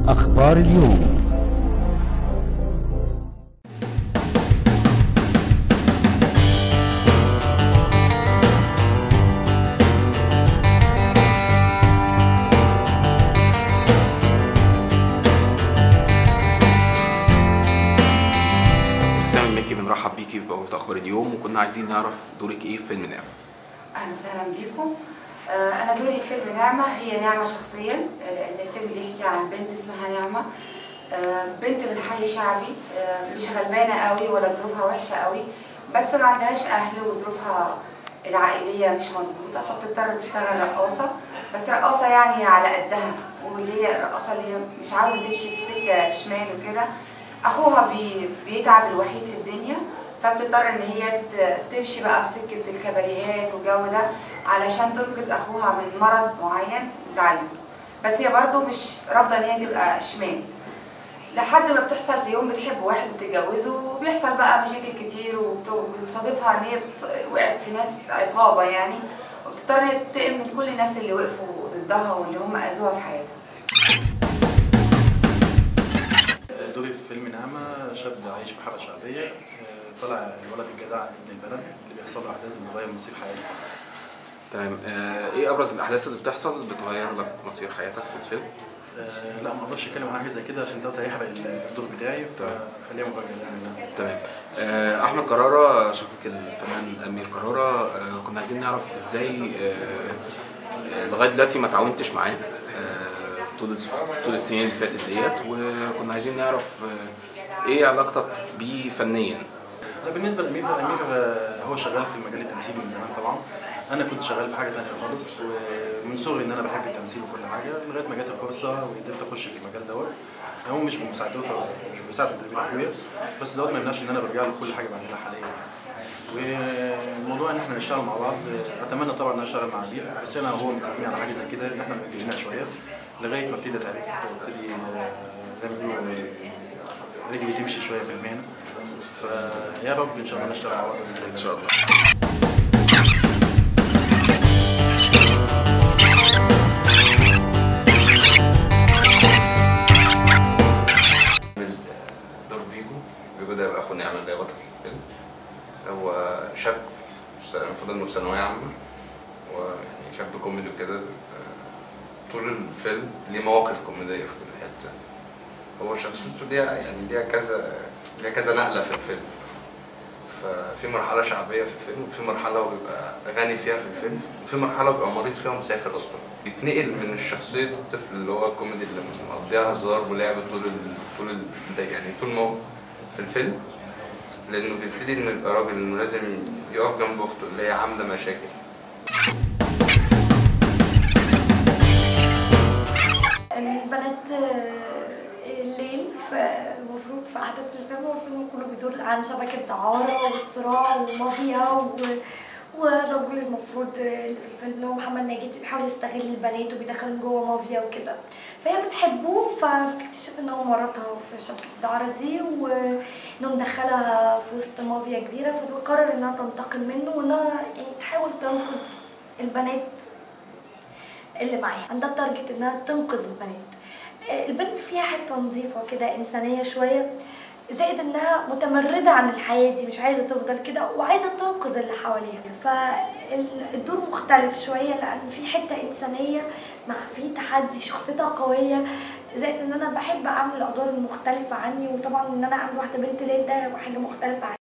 أخبار اليوم سامي المكي بنرحب بيكي في بوابة أخبار اليوم وكنا عايزين نعرف دورك إيه في فيلم نعمة اهلا وسهلا بيكم آه، انا دوري في فيلم نعمه هي نعمه شخصيا آه، لان الفيلم بيحكي عن بنت اسمها نعمه آه، بنت من حي شعبي آه، مش غلبانه قوي ولا ظروفها وحشه قوي بس ما عندهاش اهل وظروفها العائليه مش مظبوطه فبتضطر تشتغل رقاصه بس رقاصه يعني على قدها واللي هي الرقاصه اللي هي مش عاوزه تمشي في سكه شمال وكده اخوها بي بيتعب الوحيد في الدنيا فبتضطر ان هي ت- تمشي بقى في سكه الكباريهات والجو ده علشان تنقذ اخوها من مرض معين وتعالجه بس هي برضو مش رافضه ان هي تبقى شمال لحد ما بتحصل في يوم بتحب واحد وبتتجوزه وبيحصل بقى مشاكل كتير وبت- وبتصادفها ان هي بت- وقعت في ناس عصابه يعني وبتضطر ان هي تنتقم من كل الناس اللي وقفوا ضدها واللي هم اذوها في حياتها دوري في فيلم نعمة شاب عايش في حارة شعبية آه، طلع الولد الجدع ابن البلد اللي بيحصل له أحداث بتغير مصير حياته تمام آه إيه أبرز الأحداث اللي بتحصل بتغير لك مصير حياتك في الفيلم؟ آه، لا ما اقدرش اتكلم عن حاجه زي كده عشان دوت هيحرق الدور بتاعي فخليها مفاجاه باذن الله تمام آه أحمد كرارة شقيق الفنان أمير كرارة آه كنا عايزين نعرف إزاي آه آه، لغاية دلوقتي ما تعاونتش معاه آه طول طول السنين اللي فاتت ديت وكنا عايزين نعرف آه إيه علاقتك بيه فنيا؟ لا بالنسبه لامير ده امير آه، هو شغال في المجال التمثيلي من زمان طبعا انا كنت شغال في حاجه ثانيه خالص ومن صغري ان انا بحب التمثيل وكل حاجه لغايه ما جت الفرصه وقدرت اخش في المجال دوت هو مش بمساعدته مش بمساعده مدربين اخويا بس دوت ما يمنعش ان انا برجع له في كل حاجه بعملها حاليا والموضوع ان احنا نشتغل مع بعض اتمنى طبعا ان أنا اشتغل مع امير بس انا وهو متفقين على حاجه زي كده ان احنا مأجلينها شويه لغايه ما ابتدي اتعرف وابتدي آه، زي ما بيقولوا آه، رجلي تمشي شويه في المهنه فيا رب ان شاء الله نشتغل مع بعض بإذن الله. إن شاء الله عامل دور فيجو فيجو ده يبقى اخو نعمة اللي هي بطل الفيلم هو شاب في سنة- المفروض انه في ثانوية عامة ويعني شاب كوميدي وكده آه، طول الفيلم ليه مواقف كوميدية في كل حتة هو شخصيته ليها يعني ليها كذا ليها كذا نقلة في الفيلم ففي مرحلة شعبية في الفيلم وفي مرحلة هو بيبقى غني فيها في الفيلم وفي مرحلة بيبقى مريض فيها ومسافر أصلا بيتنقل من شخصية الطفل اللي هو الكوميدي اللي مقضيها هزار ولعب طول ال... طول ال... ده يعني طول ما هو في الفيلم لأنه بيبتدي إنه يبقى راجل إنه لازم يقف جنب أخته اللي هي عاملة مشاكل البنات آه، الليل فالمفروض في احداث الفيلم والفيلم كله بيدور عن شبكه دعاره والصراع ومافيا و... والرجل المفروض اللي في الفيلم اللي هو محمد ناجي بيحاول يستغل البنات وبيدخلهم جوه مافيا وكده فهي بتحبه فبتكتشف ان هو مراتها في شبكه الدعاره دي وانه مدخلها في وسط مافيا كبيره فبتقرر انها تنتقم منه وانها يعني تحاول تنقذ البنات اللي معاها عندها التارجت انها تنقذ البنات آه، البنت فيها حته نظيفه كده انسانيه شويه زائد انها متمرده عن الحياه دي مش عايزه تفضل كده وعايزه تنقذ اللي حواليها فالدور مختلف شويه لان في حته انسانيه مع في تحدي شخصيتها قويه زائد ان انا بحب اعمل الادوار المختلفه عني وطبعا ان انا اعمل واحده بنت ليل ده حاجه مختلفه عني